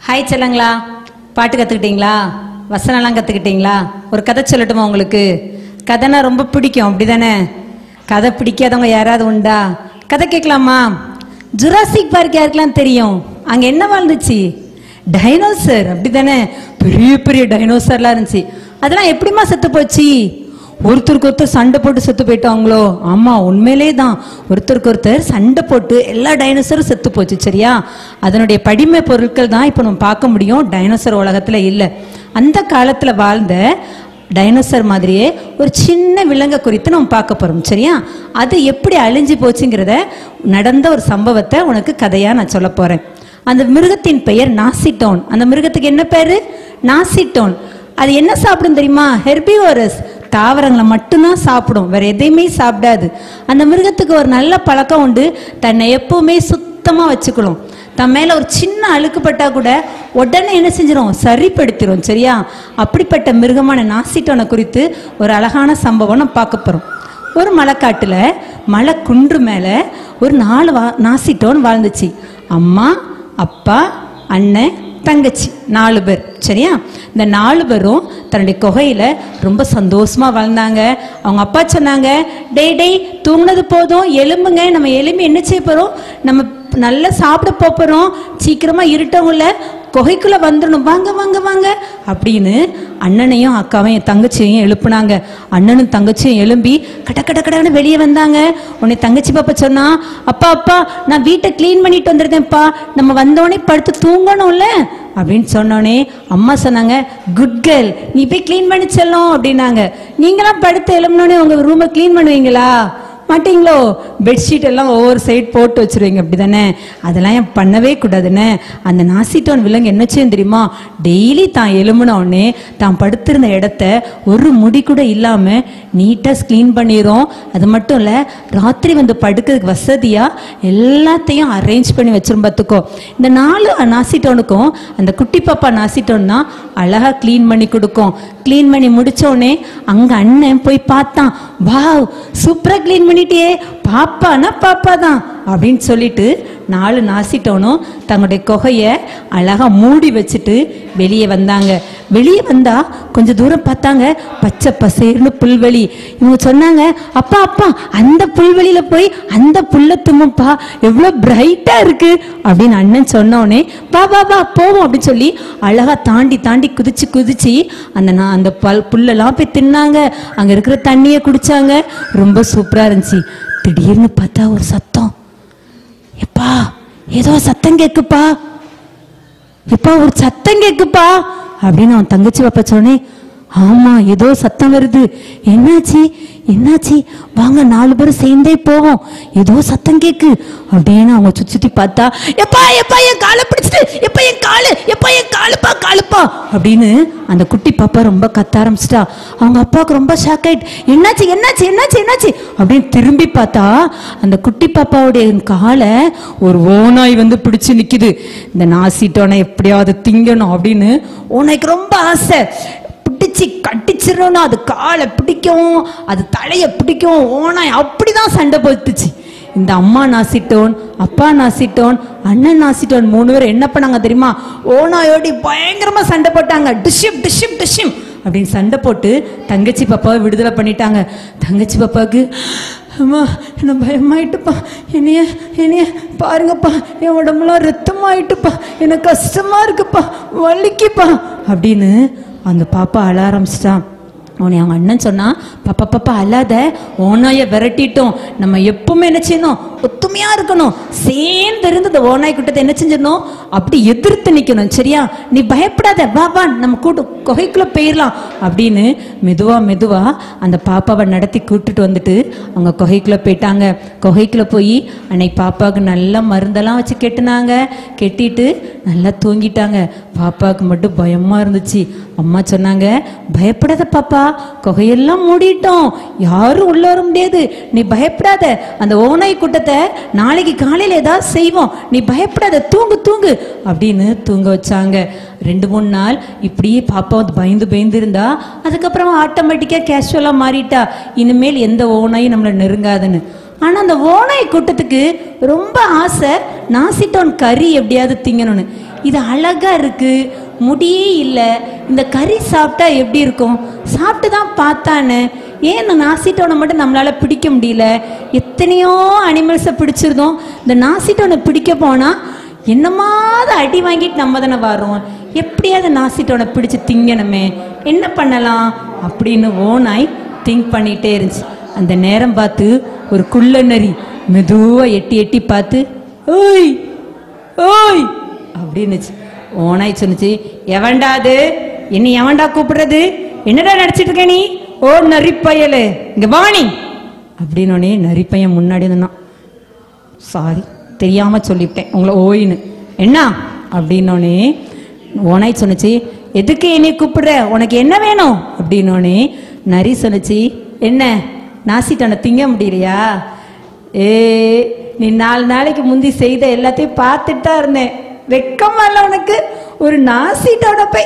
hi செல்லங்களா பாட்டு கற்றுக்கிட்டீங்களா வசனம்லாம் கற்றுக்கிட்டீங்களா ஒரு கதை சொல்லட்டுமா உங்களுக்கு கதைனா ரொம்ப பிடிக்கும் அப்படிதானே கதை பிடிக்காதவங்க யாராவது உண்டா கதை கேட்கலாமா ஜுராசிக் பார்க் யாருக்கெல்லாம் தெரியும் அங்கே என்ன வாழ்ந்துச்சு டைனோசர் அப்படிதானே பெரிய பெரிய டைனோசர்லாம் இருந்துச்சு அதெல்லாம் எப்படிம்மா செத்து போச்சு ஒருத்தருக்கு ஒருத்தர் சண்டை போட்டு செத்து போயிட்டாங்களோ ஆமா உண்மையிலே தான் ஒருத்தருக்கு ஒருத்தர் சண்டை போட்டு எல்லா டைனோசரும் செத்து போச்சு சரியா அதனுடைய படிமை பொருட்கள் தான் இப்போ நம்ம பார்க்க முடியும் டைனோசர் உலகத்துல இல்லை அந்த காலத்துல வாழ்ந்த டைனோசர் மாதிரியே ஒரு சின்ன விலங்கை குறித்து நம்ம பார்க்க போறோம் சரியா அது எப்படி அழிஞ்சு போச்சுங்கிறத நடந்த ஒரு சம்பவத்தை உனக்கு கதையா நான் சொல்ல போறேன் அந்த மிருகத்தின் பெயர் நாசிட்டோன் அந்த மிருகத்துக்கு என்ன பேரு நாசிட்டோன் அது என்ன சாப்பிடும் தெரியுமா ஹெர்பிவோரஸ் தாவரங்களை மட்டும்தான் சாப்பிடும் வேற எதையுமே சாப்பிடாது அந்த மிருகத்துக்கு ஒரு நல்ல பழக்கம் உண்டு தன்னை எப்பவுமே சுத்தமா வச்சுக்கணும் தன் மேல ஒரு சின்ன அழுக்கு பட்டா கூட உடனே என்ன செஞ்சிரும் சரிப்படுத்திரும் சரியா அப்படிப்பட்ட மிருகமான நாசிட்டோனை குறித்து ஒரு அழகான சம்பவம் நம்ம பார்க்க போறோம் ஒரு மலைக்காட்டுல மலை குன்று மேல ஒரு நாலு வா நாசிட்டோன் வாழ்ந்துச்சு அம்மா அப்பா அண்ணன் தங்கச்சி நாலு பேர் சரியா இந்த நாலு பேரும் தன்னுடைய குகையில ரொம்ப சந்தோஷமா வாழ்ந்தாங்க அவங்க அப்பா சொன்னாங்க டேய் டேய் தூங்குனது போதும் எலும்புங்க நம்ம எலும்பி என்ன செய்ய போறோம் நம்ம நல்லா சாப்பிட போப் போறோம் சீக்கிரமா இருட்டவும்ல குகைக்குள்ள வந்துடணும் வாங்க வாங்க வாங்க அப்படின்னு அண்ணனையும் அக்காவையும் தங்கச்சியையும் எழுப்புனாங்க அண்ணனும் தங்கச்சியும் எழும்பி கட கட கடன்னு வெளியே வந்தாங்க உன்னை தங்கச்சி பாப்பா சொன்னா அப்பா அப்பா நான் வீட்டை க்ளீன் பண்ணிட்டு வந்திருந்தேன்ப்பா நம்ம வந்தோடனே படுத்து தூங்கணும்ல அப்படின்னு சொன்னோடனே அம்மா சொன்னாங்க குட் கேர்ள் நீ போய் க்ளீன் பண்ணி செல்லும் அப்படின்னாங்க நீங்களாம் படுத்து எழும்பினோடனே உங்க ரூமை க்ளீன் பண்ணுவீங்களா மாட்டீங்களோ பெட்ஷீட் எல்லாம் ஒவ்வொரு சைட் போட்டு வச்சிருவீங்க அப்படிதானே அதெல்லாம் ஏன் பண்ணவே கூடாதுன்னு அந்த நாசிட்டோன் விலங்கு என்ன செய்யும் தெரியுமா டெய்லி தான் எலும்புன உடனே தான் படுத்திருந்த இடத்த ஒரு முடி கூட இல்லாம நீட்டா க்ளீன் பண்ணிரும் அது மட்டும் இல்ல ராத்திரி வந்து படுக்கிறதுக்கு வசதியா எல்லாத்தையும் அரேஞ்ச் பண்ணி வச்சிரும் பார்த்துக்கோ இந்த நாலு நாசிட்டோனுக்கும் அந்த குட்டி பாப்பா நாசிட்டோன் தான் அழகா க்ளீன் பண்ணி கொடுக்கும் க்ளீன் பண்ணி முடிச்ச உடனே அங்க அண்ணன் போய் பார்த்தான் வாவ் சூப்பரா க்ளீன் பண்ணிட்டியே பாப்பானா பாப்பா தான் அப்படின்னு சொல்லிட்டு நாலு நாசிட்டோனும் தங்களுடைய குகைய அழகா மூடி வச்சுட்டு வெளியே வந்தாங்க வெளியே வந்தா கொஞ்சம் தூரம் பார்த்தாங்க பச்சை பசேர்னு புல்வெளி இவங்க சொன்னாங்க அப்பா அப்பா அந்த புல்வெளியில போய் அந்த புல்ல தும்முப்பா எவ்வளவு பிரைட்டா இருக்கு அப்படின்னு அண்ணன் சொன்னோடனே வா வா வா போவோம் அப்படின்னு சொல்லி அழகா தாண்டி தாண்டி குதிச்சு குதிச்சு அந்த நான் அந்த பல் புல்லெல்லாம் போய் தின்னாங்க அங்க இருக்கிற தண்ணியை குடிச்சாங்க ரொம்ப சூப்பரா இருந்துச்சு திடீர்னு பார்த்தா ஒரு சத்தம் எப்பா ஏதோ சத்தம் கேக்குப்பா எப்பா ஒரு சத்தம் கேக்குப்பா அப்படின்னு அவன் தங்கச்சி பாப்பா சொன்னேன் ஆமா ஏதோ சத்தம் வருது என்னாச்சு என்னாச்சு வாங்க நாலு பேரும் சேர்ந்தே போவோம் ஏதோ சத்தம் கேக்கு அப்படின்னு அவங்க சுத்தி சுத்தி பார்த்தா எப்பா எப்பா என் காலை பிடிச்சிட்டு எப்பா என் காலு எப்பா என் காலுப்பா காலுப்பா அப்படின்னு அந்த குட்டி பாப்பா ரொம்ப கத்த ஆரம்பிச்சிட்டா அவங்க அப்பாவுக்கு ரொம்ப ஷாக் ஆயிட்டு என்னாச்சு என்னாச்சு என்னாச்சு என்னாச்சு அப்படின்னு திரும்பி பார்த்தா அந்த குட்டி பாப்பாவுடைய காலை ஒரு ஓநாய் வந்து பிடிச்சு நிக்குது இந்த நாசிட்டோனை எப்படியாவது திங்கணும் அப்படின்னு ஓநாய்க்கு ரொம்ப ஆசை பிடிச்சு கட்டிச்சிடணும் அது காலை பிடிக்கும் அது தலையை பிடிக்கும் ஓனாய் அப்படிதான் சண்டை போத்துச்சு இந்த அம்மா நாசிட்டோன் அப்பா நாசிட்டோன் அண்ணன் நாசிட்டோன் மூணு பேர் என்ன பண்ணாங்க தெரியுமா ஓனாயோடி பயங்கரமா சண்டை போட்டாங்க டிஷ்ஷிம் டிஷ்ஷிம் டிஷ்ஷிம் அப்படின்னு சண்டை போட்டு தங்கச்சி பாப்பாவை விடுதலை பண்ணிட்டாங்க தங்கச்சி பாப்பாவுக்கு அம்மா என்ன பயமாயிட்டுப்பா என்னைய என்னைய பாருங்கப்பா என் உடம்புலாம் ரத்தமாயிட்டுப்பா எனக்கு கஷ்டமா இருக்குப்பா வலிக்குப்பா அப்படின்னு அந்த பாப்பா அழ ஆரம்பிச்சிட்டான் உன்னை அவங்க அண்ணன் சொன்னா பாப்பா பாப்பா அல்லாத ஓனாயை விரட்டிட்டோம் நம்ம எப்பவுமே என்ன செய்யணும் ஒத்துமையா இருக்கணும் சேர்ந்து இருந்து இந்த ஓனாய் கூட்டத்தை என்ன செஞ்சிடணும் அப்படி எதிர்த்து நிக்கணும் சரியா நீ பயப்படாத வா வா நம்ம கூட்டு குகைக்குள்ள போயிடலாம் அப்படின்னு மெதுவா மெதுவா அந்த பாப்பாவை நடத்தி கூட்டிட்டு வந்துட்டு அவங்க குகைக்குள்ள போயிட்டாங்க குகைக்குள்ள போய் அன்னைக்கு பாப்பாவுக்கு நல்ல மருந்தெல்லாம் வச்சு கெட்டுனாங்க கெட்டிட்டு நல்லா தூங்கிட்டாங்க பாப்பாவுக்கு மட்டும் பயமா இருந்துச்சு அம்மா சொன்னாங்க பயப்படாத பாப்பா குகையெல்லாம் மூடிட்டோம் யாரும் உள்ள வர முடியாது நீ பயப்படாத அந்த ஓனாய் கூட்டத்தை நாளைக்கு காலையில ஏதாவது செய்வோம் நீ பயப்படாத தூங்கு தூங்கு அப்படின்னு தூங்க வச்சாங்க ரெண்டு மூணு நாள் இப்படியே பாப்பா வந்து பயந்து பயந்து இருந்தா அதுக்கப்புறமா ஆட்டோமேட்டிக்கா கேஷுவலா மாறிட்டா இனிமேல் எந்த ஓனாயும் நம்மளை நெருங்காதுன்னு ஆனா அந்த ஓனாய் கூட்டத்துக்கு ரொம்ப ஆசை நாசிட்டோன் கறி எப்படியாவது திங்கணும்னு இது அழகா இருக்கு முடியே இல்லை இந்த கறி சாப்பிட்டா எப்படி இருக்கும் சாப்பிட்டு தான் பார்த்தானே ஏன் இந்த நாசிட்டோனை மட்டும் நம்மளால பிடிக்க முடியல எத்தனையோ அனிமல்ஸை பிடிச்சிருந்தோம் இந்த நாசிட்டோனை பிடிக்க போனா என்னமாவது அடி வாங்கிட்டு நம்ம தானே வரோம் எப்படியாவது நாசிட்டோனை பிடிச்சு திங்கணுமே என்ன பண்ணலாம் அப்படின்னு ஓனாய் திங்க் பண்ணிட்டே இருந்துச்சு அந்த நேரம் பார்த்து ஒரு குள்ள நரி மெதுவா எட்டி எட்டி பார்த்து ஓய் ஓய் அப்படின்னுச்சு ஓனாய் சொன்னுச்சு எவன்டா அது என்ன எவன்டா கூப்பிடுறது என்னடா நடிச்சிட்டு இருக்க நீ ஓ நரிப்பயலு இங்க வாணி அப்படின்னோடனே நரிப்பையன் முன்னாடி இருந்தான் சாரி தெரியாம சொல்லிவிட்டேன் உங்களை ஓயின்னு என்ன அப்படின்னோடனே ஓனாய் சொன்னுச்சு எதுக்கு என்னை கூப்பிடுற உனக்கு என்ன வேணும் அப்படின்னோடனே நரி சொன்னுச்சு என்ன நாசிட்டனை திங்க முடியலையா ஏ நீ நாலு நாளைக்கு முந்தி செய்த எல்லாத்தையும் பார்த்துட்டு தான் இருந்தேன் வெக்கமா இல்ல உனக்கு ஒரு நாசிட்டோட போய்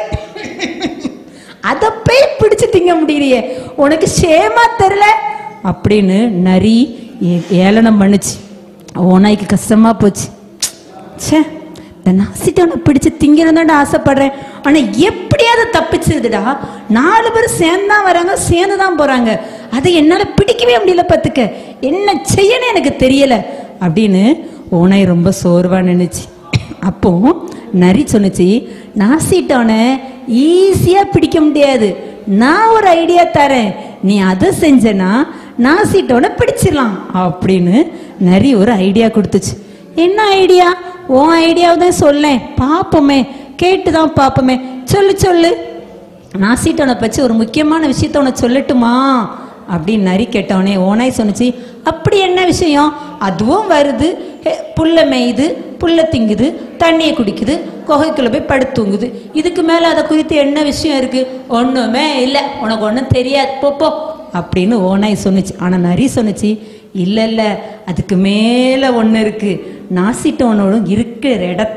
அதை போய் பிடிச்சு திங்க முடியலையே உனக்கு சேமா தெரில அப்படின்னு நரி ஏ- ஏளனம் பண்ணுச்சு ஓனாய்க்கு கஷ்டமா போச்சு ச்சே இந்த நாசிட்டவனை பிடிச்சு திங்கணும்னு ஆசைப்படுறேன் ஆனா எப்படியாவது தப்பிச்சிருதுடா நாலு பேர் சேர்ந்து தான் வராங்க சேர்ந்து தான் போறாங்க அதை என்னால பிடிக்கவே முடியல பார்த்துக்க என்ன செய்யணும் எனக்கு தெரியல அப்படின்னு ஓனாய் ரொம்ப சோர்வா நினைச்சு அப்போ நரி சொன்னுச்சு நாசிட்டவனை ஈஸியா பிடிக்க முடியாது நான் ஒரு ஐடியா தரேன் நீ அதை செஞ்சனா நாசிட்டவனை பிடிச்சிடலாம் அப்படின்னு நரி ஒரு ஐடியா கொடுத்துச்சு என்ன ஐடியா உன் ஐடியாவை தான் சொல்லேன் பார்ப்போமே கேட்டு தான் பார்ப்போமே சொல்லு சொல்லு நாசிட்டவனை பற்றி ஒரு முக்கியமான விஷயத்த உனக்கு சொல்லட்டுமா அப்படின்னு நரி கேட்டவனே ஓனாய் சொன்னுச்சு அப்படி என்ன விஷயம் அதுவும் வருது ஹே, புல்ல மேயுது புல்ல திங்குது தண்ணியை குடிக்குது குகைக்குள்ள போய் படுத்து தூங்குது இதுக்கு மேல அதை குறித்து என்ன விஷயம் இருக்கு ஒண்ணுமே இல்லை உனக்கு ஒன்றும் தெரியாது போ போ அப்படின்னு ஓனாய் சொன்னுச்சு ஆனா நரி சொன்னுச்சு இல்ல இல்ல அதுக்கு மேல ஒண்ணு இருக்கு நாசிட்டவனோட இருக்கிற இடத்த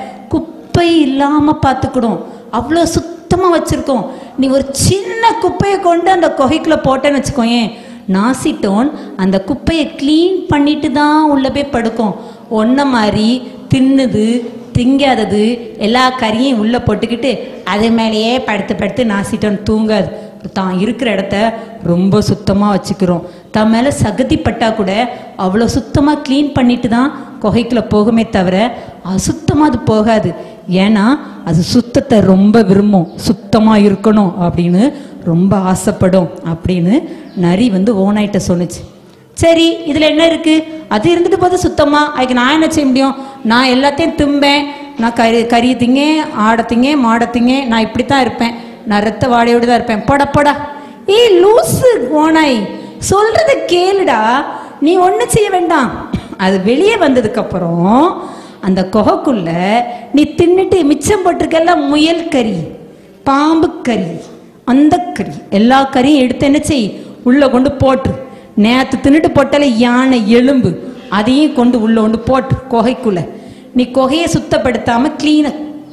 குப்பை இல்லாம பார்த்துக்கணும் அவ்வளோ சுத்தமா வச்சிருக்கோம் நீ ஒரு சின்ன குப்பையை கொண்டு அந்த குகைக்குள்ள போட்டேன்னு வச்சுக்கோயேன் நாசிட்டோன் அந்த குப்பையை க்ளீன் பண்ணிட்டு தான் உள்ள போய் படுக்கும் ஒன்ன மாதிரி தின்னுது திங்காதது எல்லா கறியும் உள்ள போட்டுக்கிட்டு அது மேலேயே படுத்து படுத்து நாசிட்டோன் தூங்காது தான் இருக்கிற இடத்த ரொம்ப சுத்தமாக வச்சுக்கிறோம் தன் மேலே சகதி பட்டா கூட அவ்வளோ சுத்தமாக க்ளீன் பண்ணிட்டு தான் குகைக்குள்ள போகுமே தவிர அசுத்தமாக அது போகாது ஏன்னா அது சுத்தத்தை ரொம்ப விரும்பும் சுத்தமாக இருக்கணும் அப்படின்னு ரொம்ப ஆசைப்படும் அப்படின்னு நரி வந்து ஓனாயிட்ட சொன்னுச்சு சரி இதுல என்ன இருக்கு அது இருந்துட்டு போது சுத்தமா அதுக்கு நான் என்ன செய்ய முடியும் நான் எல்லாத்தையும் திம்பேன் நான் கறி கறி திங்க ஆடை திங்க மாடை திங்க நான் இப்படித்தான் இருப்பேன் நான் ரத்த வாடையோடு தான் இருப்பேன் போடா போடா ஏய் லூசு ஓனாய் சொல்றத கேளுடா நீ ஒன்றும் செய்ய வேண்டாம் அது வெளியே வந்ததுக்கு அப்புறம் அந்த குகைக்குள்ள நீ தின்னுட்டு மிச்சம் போட்டிருக்கல முயல் கறி பாம்பு கறி அந்த கறி எல்லா கறியும் எடுத்து என்ன செய் உள்ள கொண்டு போட்டு நேத்து தின்னுட்டு போட்டால யானை எலும்பு அதையும் கொண்டு உள்ள கொண்டு போட்டு குகைக்குள்ள நீ குகையை சுத்தப்படுத்தாம கிளீன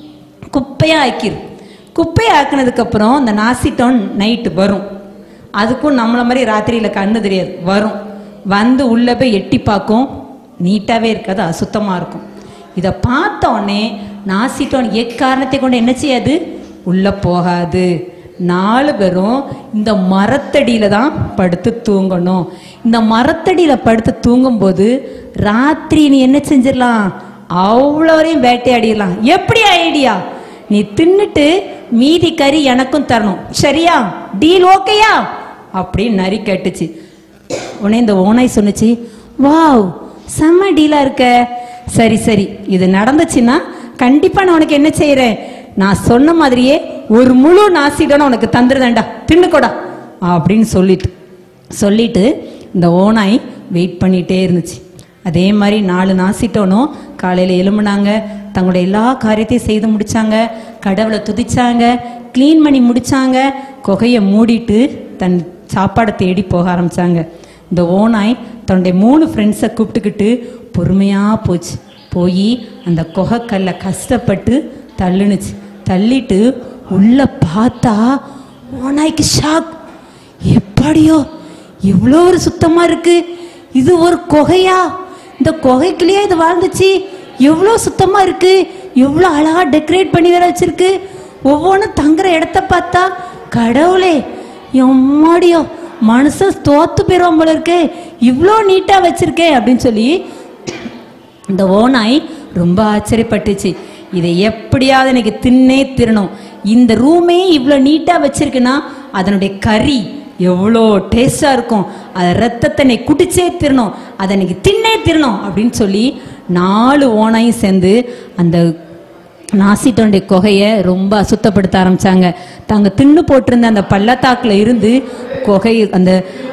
குப்பையா ஆக்கிரு குப்பையை ஆக்குனதுக்கு அப்புறம் அந்த நாசிட்டோன் நைட்டு வரும் அதுக்கும் நம்மள மாதிரி ராத்திரியில கண்ணு தெரியாது வரும் வந்து உள்ள போய் எட்டி பார்க்கும் நீட்டாவே இருக்காது அசுத்தமா இருக்கும் இதை பார்த்த உடனே நாசிட்டோன் எக்காரணத்தை கொண்டு என்ன செய்யாது உள்ள போகாது நாலு பேரும் இந்த மரத்தடியில தான் படுத்து தூங்கணும் இந்த மரத்தடியில படுத்து தூங்கும்போது ராத்திரி நீ என்ன செஞ்சிடலாம் அவ்வளோரையும் வேட்டையாடிடலாம் எப்படி ஐடியா நீ தின்னுட்டு மீதி கறி எனக்கும் தரணும் சரியா டீல் ஓகேயா அப்படின்னு நரி கேட்டுச்சு உடனே இந்த ஓனாய் சொன்னுச்சு வாவ் செம்ம டீலா இருக்க சரி சரி இது நடந்துச்சுன்னா கண்டிப்பா நான் உனக்கு என்ன செய்யறேன் நான் சொன்ன மாதிரியே ஒரு முழு நாசிடனை உனக்கு தந்துருதேன்டா தின்னுக்கோடா அப்படின்னு சொல்லிட்டு சொல்லிட்டு இந்த ஓனாய் வெயிட் பண்ணிட்டே இருந்துச்சு அதே மாதிரி நாலு நாசிட்டோனும் காலையில் எலும்புனாங்க தங்களுடைய எல்லா காரியத்தையும் செய்து முடிச்சாங்க கடவுளை துதிச்சாங்க க்ளீன் பண்ணி முடிச்சாங்க குகையை மூடிட்டு தன் சாப்பாடை தேடி போக ஆரம்பிச்சாங்க இந்த ஓனாய் தன்னுடைய மூணு ஃப்ரெண்ட்ஸை கூப்பிட்டுக்கிட்டு பொறுமையாக போச்சு போய் அந்த குகைக்கல்ல கஷ்டப்பட்டு தள்ளுனுச்சு தள்ளிட்டு உள்ள பார்த்தா ஓனாய்க்கு ஷாக் எப்படியோ இவ்வளோ ஒரு சுத்தமா இருக்கு இது ஒரு குகையா இந்த குகைக்குள்ளேயே இது வாழ்ந்துச்சு எவ்வளோ சுத்தமா இருக்கு எவ்வளோ அழகா டெக்கரேட் பண்ணி வேற வச்சிருக்கு ஒவ்வொன்றும் தங்குற இடத்த பார்த்தா கடவுளே எம்மாடியோ மனுஷன் தோத்து போயிடுவான் போல இருக்கே இவ்வளோ நீட்டா வச்சிருக்கே அப்படின்னு சொல்லி இந்த ஓநாய் ரொம்ப ஆச்சரியப்பட்டுச்சு இதை எப்படியாவது எனக்கு தின்னே திருணும் இந்த ரூமே இவ்வளோ நீட்டாக வச்சிருக்குன்னா அதனுடைய கறி எவ்வளோ டேஸ்டாக இருக்கும் அதை ரத்தத்தை நீ குடிச்சே திருணும் அதை எனக்கு தின்னே திருணும் அப்படின்னு சொல்லி நாலு ஓனாயும் சேர்ந்து அந்த நாசிட்டோடைய குகையை ரொம்ப அசுத்தப்படுத்த ஆரம்பிச்சாங்க தாங்க தின்னு போட்டிருந்த அந்த பள்ளத்தாக்குல இருந்து குகை அந்த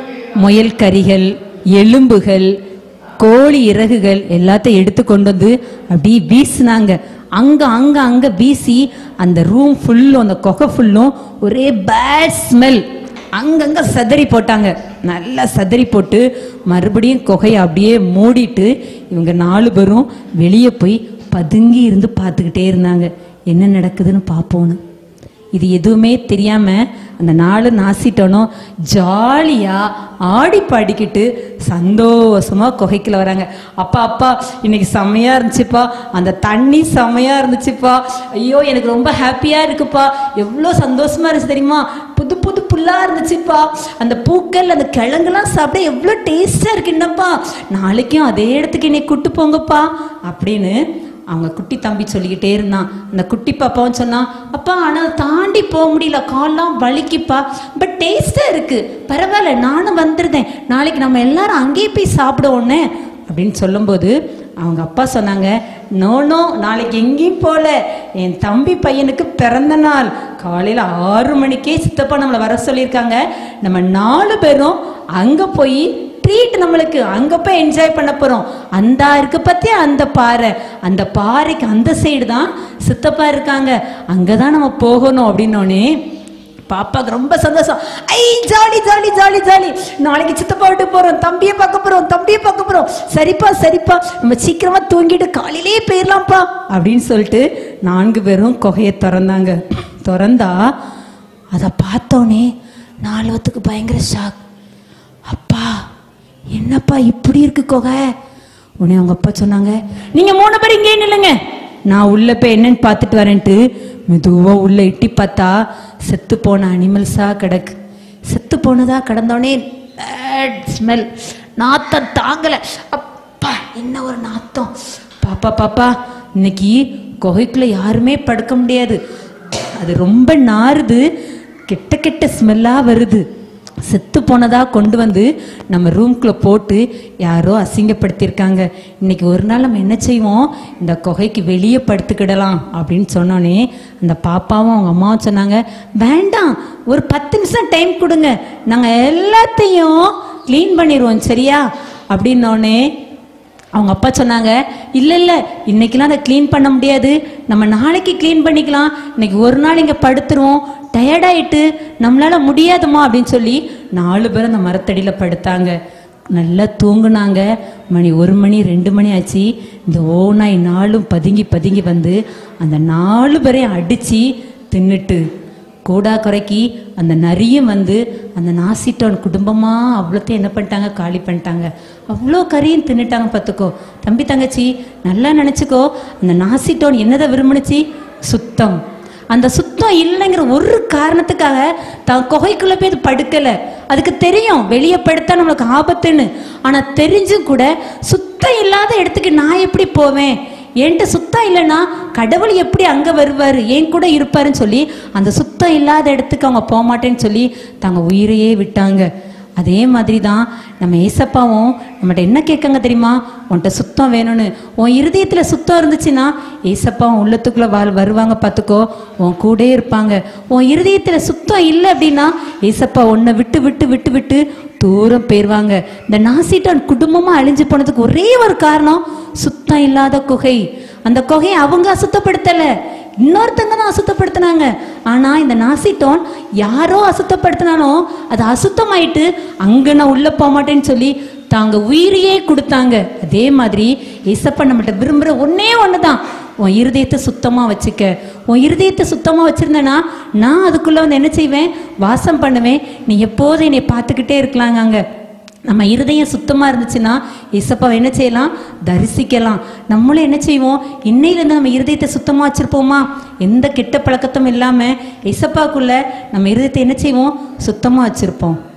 முயல் கறிகள் எலும்புகள் கோழி இறகுகள் எல்லாத்தையும் எடுத்து கொண்டு வந்து அப்படியே வீசினாங்க அங்க அங்க அங்க வீசி அந்த ரூம் ஃபுல்லும் அந்த குகை ஃபுல்லும் ஒரே பேட் ஸ்மெல் அங்கங்க சதறி போட்டாங்க நல்லா சதறி போட்டு மறுபடியும் குகையை அப்படியே மூடிட்டு இவங்க நாலு பேரும் வெளியே போய் பதுங்கி இருந்து பார்த்துக்கிட்டே இருந்தாங்க என்ன நடக்குதுன்னு பார்ப்போன்னு இது எதுவுமே தெரியாம அந்த நாலு நாசிட்டோனும் ஜாலியா ஆடி பாடிக்கிட்டு சந்தோஷமா குகைக்குள்ள வராங்க அப்பா அப்பா இன்னைக்கு செம்மையா இருந்துச்சுப்பா அந்த தண்ணி செம்மையா இருந்துச்சுப்பா ஐயோ எனக்கு ரொம்ப ஹாப்பியா இருக்குப்பா எவ்வளோ சந்தோஷமா இருந்துச்சு தெரியுமா புது புது புல்லா இருந்துச்சுப்பா அந்த பூக்கள் அந்த கிழங்குலாம் சாப்பிட எவ்வளோ டேஸ்டா இருக்கு என்னப்பா நாளைக்கும் அதே இடத்துக்கு என்னை கூட்டு போங்கப்பா அப்படின்னு அவங்க குட்டி தம்பி சொல்லிக்கிட்டே இருந்தான் அந்த குட்டி பாப்பாவும் சொன்னான் அப்பா ஆனால் தாண்டி போக முடியல கால்லாம் வலிக்குப்பா பட் டேஸ்டாக இருக்கு பரவாயில்ல நானும் வந்துருந்தேன் நாளைக்கு நம்ம எல்லாரும் அங்கேயே போய் சாப்பிடுவோன்னே அப்படின்னு சொல்லும்போது அவங்க அப்பா சொன்னாங்க நோ நோ நாளைக்கு எங்கேயும் போகல என் தம்பி பையனுக்கு பிறந்த நாள் காலையில் ஆறு மணிக்கே சித்தப்பா நம்மளை வர சொல்லியிருக்காங்க நம்ம நாலு பேரும் அங்கே போய் ட்ரீட் நம்மளுக்கு அங்க போய் என்ஜாய் பண்ண போறோம் அந்த இருக்கு பத்தியா அந்த பாறை அந்த பாறைக்கு அந்த சைடு தான் சித்தப்பா இருக்காங்க அங்கதான் நம்ம போகணும் அப்படின்னோடனே பாப்பாக்கு ரொம்ப சந்தோஷம் ஐ ஜாலி ஜாலி ஜாலி ஜாலி நாளைக்கு சித்தப்பா விட்டு போறோம் தம்பியை பார்க்க போறோம் தம்பியை பார்க்க போறோம் சரிப்பா சரிப்பா நம்ம சீக்கிரமா தூங்கிட்டு காலையிலேயே போயிடலாம்ப்பா அப்படின்னு சொல்லிட்டு நான்கு பேரும் குகையை திறந்தாங்க திறந்தா அதை பார்த்தோன்னே நாலுவத்துக்கு பயங்கர ஷாக் அப்பா என்னப்பா இப்படி இருக்கு குகை உடனே அவங்க அப்பா சொன்னாங்க நீங்க மூணு பேர் இங்கே நில்லுங்க நான் உள்ள போய் என்னன்னு பார்த்துட்டு வரேன்ட்டு மெதுவா உள்ள எட்டி பார்த்தா செத்து போன அனிமல்ஸா கிடக்கு செத்து போனதா கிடந்தோடனே பேட் ஸ்மெல் நாத்தம் தாங்கல அப்பா என்ன ஒரு நாத்தம் பாப்பா பாப்பா இன்னைக்கு குகைக்குள்ள யாருமே படுக்க முடியாது அது ரொம்ப நாறுது கெட்ட கெட்ட ஸ்மெல்லா வருது செத்து போனதா கொண்டு வந்து நம்ம ரூம்குள்ள போட்டு யாரோ அசிங்கப்படுத்தியிருக்காங்க இன்னைக்கு ஒரு நாள் நம்ம என்ன செய்வோம் இந்த குகைக்கு வெளியே படுத்துக்கிடலாம் அப்படின்னு சொன்னோன்னே அந்த பாப்பாவும் அவங்க அம்மாவும் சொன்னாங்க வேண்டாம் ஒரு பத்து நிமிஷம் டைம் கொடுங்க நாங்கள் எல்லாத்தையும் க்ளீன் பண்ணிடுவோம் சரியா அப்படின்னோடனே அவங்க அப்பா சொன்னாங்க இல்ல இல்ல இன்னைக்கெல்லாம் அதை க்ளீன் பண்ண முடியாது நம்ம நாளைக்கு க்ளீன் பண்ணிக்கலாம் இன்னைக்கு ஒரு நாள் இங்க படுத்துருவோம் டயர்டாயிட்டு நம்மளால முடியாதுமா அப்படின்னு சொல்லி நாலு பேரும் அந்த மரத்தடியில படுத்தாங்க நல்லா தூங்குனாங்க மணி ஒரு மணி ரெண்டு மணி ஆச்சு இந்த ஓநாய் நாளும் பதுங்கி பதுங்கி வந்து அந்த நாலு பேரையும் அடிச்சு தின்னுட்டு கூடா குறைக்கி அந்த நரியும் வந்து அந்த நாசிட்டோன் குடும்பமா அவ்வளோத்தையும் என்ன பண்ணிட்டாங்க காலி பண்ணிட்டாங்க அவ்வளோ கறியும் தின்னுட்டாங்க பார்த்துக்கோ தம்பி தங்கச்சி நல்லா நினச்சிக்கோ அந்த நாசிட்டோன் என்னதை விரும்புனுச்சு சுத்தம் அந்த சுத்தம் இல்லைங்கிற ஒரு காரணத்துக்காக தான் குகைக்குள்ள போய் அது படுக்கல அதுக்கு தெரியும் வெளியே படுத்தா நம்மளுக்கு ஆபத்துன்னு ஆனா தெரிஞ்சும் கூட சுத்தம் இல்லாத இடத்துக்கு நான் எப்படி போவேன் என்கிட்ட சுத்தம் இல்லைன்னா கடவுள் எப்படி அங்க வருவாரு என் கூட இருப்பாருன்னு சொல்லி அந்த சுத்தம் இல்லாத இடத்துக்கு அவங்க போக மாட்டேன்னு சொல்லி தாங்க உயிரையே விட்டாங்க அதே மாதிரி தான் நம்ம ஏசப்பாவும் நம்மகிட்ட என்ன கேட்காங்க தெரியுமா உன்கிட்ட சுத்தம் வேணும்னு உன் இருதயத்தில் சுத்தம் இருந்துச்சுன்னா ஏசப்பாவும் உள்ளத்துக்குள்ள வ வருவாங்க பார்த்துக்கோ உன் கூடயே இருப்பாங்க உன் இருதயத்தில் சுத்தம் இல்லை அப்படின்னா ஏசப்பா உன்னை விட்டு விட்டு விட்டு விட்டு தூரம் போயிருவாங்க இந்த நாசிட்டான் குடும்பமா அழிஞ்சு போனதுக்கு ஒரே ஒரு காரணம் சுத்தம் இல்லாத குகை அந்த குகையை அவங்க அசுத்தப்படுத்தல இன்னொருத்தங்க தான் அசுத்தப்படுத்தினாங்க ஆனா இந்த நாசிட்டோன் யாரோ அசுத்தப்படுத்தினாலும் அது அசுத்தமாயிட்டு அங்க நான் உள்ள போக மாட்டேன்னு சொல்லி தாங்க உயிரையே கொடுத்தாங்க அதே மாதிரி ஏசப்பா நம்மகிட்ட விரும்புற ஒன்னே ஒண்ணுதான் உன் இருதயத்தை சுத்தமா வச்சுக்க உன் இருதயத்தை சுத்தமா வச்சிருந்தேன்னா நான் அதுக்குள்ள வந்து என்ன செய்வேன் வாசம் பண்ணுவேன் நீ எப்போதும் என்னை பார்த்துக்கிட்டே இருக்கலாங்க அங்க நம்ம இருதயம் சுத்தமாக இருந்துச்சுன்னா ஏசப்பாவை என்ன செய்யலாம் தரிசிக்கலாம் நம்மளும் என்ன செய்வோம் இன்னையிலேருந்து நம்ம இருதயத்தை சுத்தமாக வச்சுருப்போமா எந்த கெட்ட பழக்கத்தும் இல்லாமல் ஏசப்பாக்குள்ள நம்ம இருதயத்தை என்ன செய்வோம் சுத்தமாக வச்சுருப்போம்